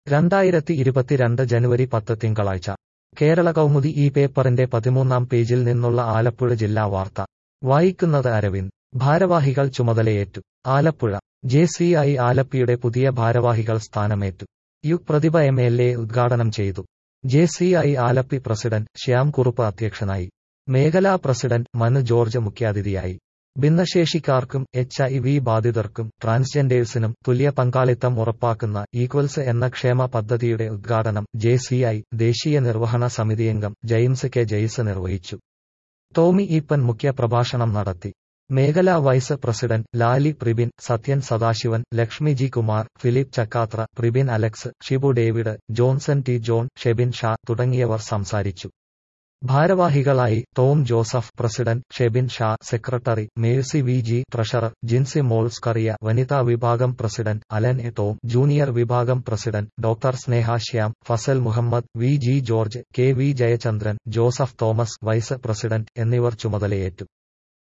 രണ്ടായിരത്തി ഇരുപത്തിരണ്ട് ജനുവരി പത്ത് തിങ്കളാഴ്ച കേരള കൗമുദി ഈ പേപ്പറിന്റെ പതിമൂന്നാം പേജിൽ നിന്നുള്ള ആലപ്പുഴ ജില്ലാ വാർത്ത വായിക്കുന്നത് അരവിന്ദ് ഭാരവാഹികൾ ചുമതലയേറ്റു ആലപ്പുഴ ജെ സി ഐ ആലപ്പിയുടെ പുതിയ ഭാരവാഹികൾ സ്ഥാനമേറ്റു U Prathibha M L A ഉദ്ഘാടനം ചെയ്തു J C I Alleppey president Shyam Kurup അധ്യക്ഷനായി മേഖലാ പ്രസിഡന്റ് മനു ജോർജ് മുഖ്യാതിഥിയായി ഭിന്നശേഷിക്കാർക്കും എച്ച് ഐ വി ബാധിതർക്കും ട്രാൻസ്ജെൻഡേഴ്സിനും തുല്യ പങ്കാളിത്തം ഉറപ്പാക്കുന്ന ഈക്വൽസ് എന്ന ക്ഷേമ പദ്ധതിയുടെ ഉദ്ഘാടനം ജെ സി ഐ ദേശീയ നിർവഹണ സമിതിയംഗം ജെയിംസ് കെ ജെയ്സ് നിർവഹിച്ചു ടോമി ഈപ്പൻ മുഖ്യ പ്രഭാഷണം നടത്തി മേഖലാ vice president Lali Pribin Sathyan Sadasivan Lakshmi G Kumar Philip Chakkathra Pribin Alex Shibu David Johnson T John Shebin Shah തുടങ്ങിയവർ സംസാരിച്ചു ഭാരവാഹികളായി Tom Joseph president Shebin Shah secretary Mercy V G treasurer Jincy Molskaria വനിതാ വിഭാഗം president Alan A Tom junior വിഭാഗം president doctor Sneha Shyam Fazal Muhammad V G George K V Jayachandran Joseph Thomas vice president എന്നിവർ ചുമതലയേറ്റു